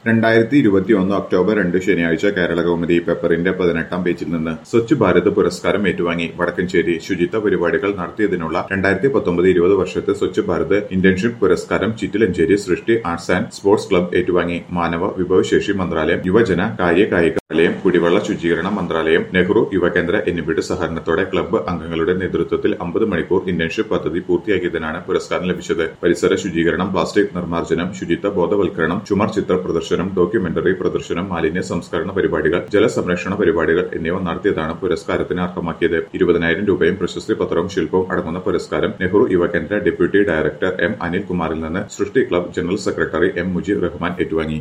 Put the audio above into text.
രണ്ടായിരത്തി ഇരുപത്തിയൊന്ന് ഒക്ടോബർ രണ്ട് ശനിയാഴ്ച കേരള കൗമുദി പേപ്പറിന്റെ പതിനെട്ടാം പേജിൽ നിന്ന് സ്വച്ഛ് ഭാരത് പുരസ്കാരം ഏറ്റുവാങ്ങി വടക്കഞ്ചേരി ശുചിത്വ പരിപാടികൾ നടത്തിയതിനുള്ള രണ്ടായിരത്തി പത്തൊമ്പത് ഇരുപത് വർഷത്തെ സ്വച്ഛ് ഭാരത് ഇന്റേൺഷിപ്പ് പുരസ്കാരം ചിറ്റിലഞ്ചേരി സൃഷ്ടി ആർട്സ് ആൻഡ് സ്പോർട്സ് ക്ലബ് ഏറ്റുവാങ്ങി മാനവ വിഭവശേഷി മന്ത്രാലയം യുവജന കാര്യ കായിക മന്ത്രാലയം കുടിവെള്ള ശുചീകരണ മന്ത്രാലയം നെഹ്റു യുവകേന്ദ്ര എന്നിവയുടെ സഹകരണത്തോടെ ക്ലബ്ബ് അംഗങ്ങളുടെ നേതൃത്വത്തിൽ അമ്പത് മണിക്കൂർ ഇന്റേൺഷിപ്പ് പദ്ധതി പൂർത്തിയാക്കിയതിനാണ് പുരസ്കാരം ലഭിച്ചത് പരിസര ശുചീകരണം പ്ലാസ്റ്റിക് നിർമ്മാർജ്ജനം ശുചിത്വ ബോധവൽക്കരണം ചുമർ ചിത്ര പ്രദർശനം ഡോക്യുമെന്ററി പ്രദർശനം മാലിന്യ സംസ്കരണ പരിപാടികൾ ജലസംരക്ഷണ പരിപാടികൾ എന്നിവ നടത്തിയതാണ് പുരസ്കാരത്തിന് അർഹമാക്കിയത് ഇരുപതിനായിരം രൂപയും പ്രശസ്തി പത്രവും ശില്പവും അടങ്ങുന്ന പുരസ്കാരം Nehru Yuvakendra deputy director M അനിൽകുമാറിൽ നിന്ന് Srishti club general secretary M Mujeeb Rahman ഏറ്റുവാങ്ങി